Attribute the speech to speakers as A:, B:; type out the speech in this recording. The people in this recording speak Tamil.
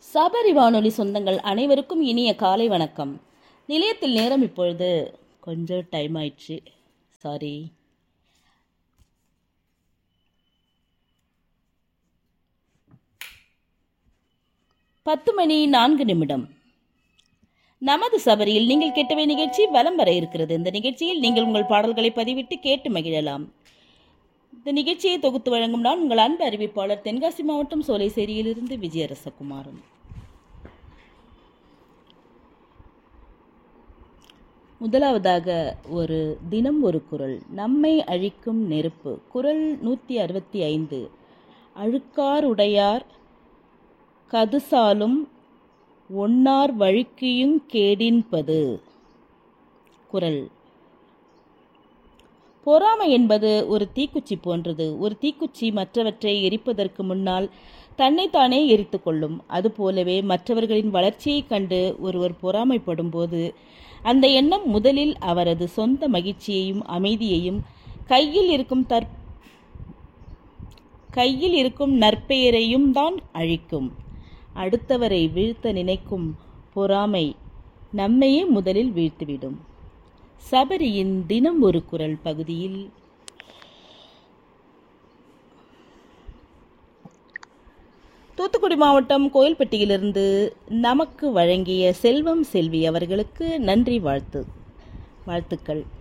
A: சபரி வானொலி சொந்தங்கள் அனைவருக்கும் இனிய காலை வணக்கம் நிலையத்தில் நேரம் இப்பொழுது கொஞ்சம் டைம் ஆயிடுச்சு சாரி பத்து மணி நான்கு நிமிடம் நமது சபரியில் நீங்கள் கேட்டவை நிகழ்ச்சி வலம் வர இருக்கிறது இந்த நிகழ்ச்சியில் நீங்கள் உங்கள் பாடல்களை பதிவிட்டு கேட்டு மகிழலாம் இந்த நிகழ்ச்சியை தொகுத்து வழங்கும் நான் உங்கள் அன்பு அறிவிப்பாளர் தென்காசி மாவட்டம் சோலைசேரியிலிருந்து விஜயரசகுமாரன் முதலாவதாக ஒரு தினம் ஒரு குரல் நம்மை அழிக்கும் நெருப்பு குரல் நூற்றி அறுபத்தி ஐந்து அழுக்காருடையார் கதுசாலும் ஒன்னார் வழுக்கியுங் கேடின்பது குரல் பொறாமை என்பது ஒரு தீக்குச்சி போன்றது ஒரு தீக்குச்சி மற்றவற்றை எரிப்பதற்கு முன்னால் தன்னைத்தானே எரித்து கொள்ளும் அதுபோலவே மற்றவர்களின் வளர்ச்சியைக் கண்டு ஒருவர் பொறாமைப்படும் போது அந்த எண்ணம் முதலில் அவரது சொந்த மகிழ்ச்சியையும் அமைதியையும் கையில் இருக்கும் தற் கையில் இருக்கும் நற்பெயரையும் தான் அழிக்கும் அடுத்தவரை வீழ்த்த நினைக்கும் பொறாமை நம்மையே முதலில் வீழ்த்திவிடும் சபரியின் தினம் ஒரு குரல் பகுதியில் தூத்துக்குடி மாவட்டம் கோயில்பட்டியிலிருந்து நமக்கு வழங்கிய செல்வம் செல்வி அவர்களுக்கு நன்றி வாழ்த்து வாழ்த்துக்கள்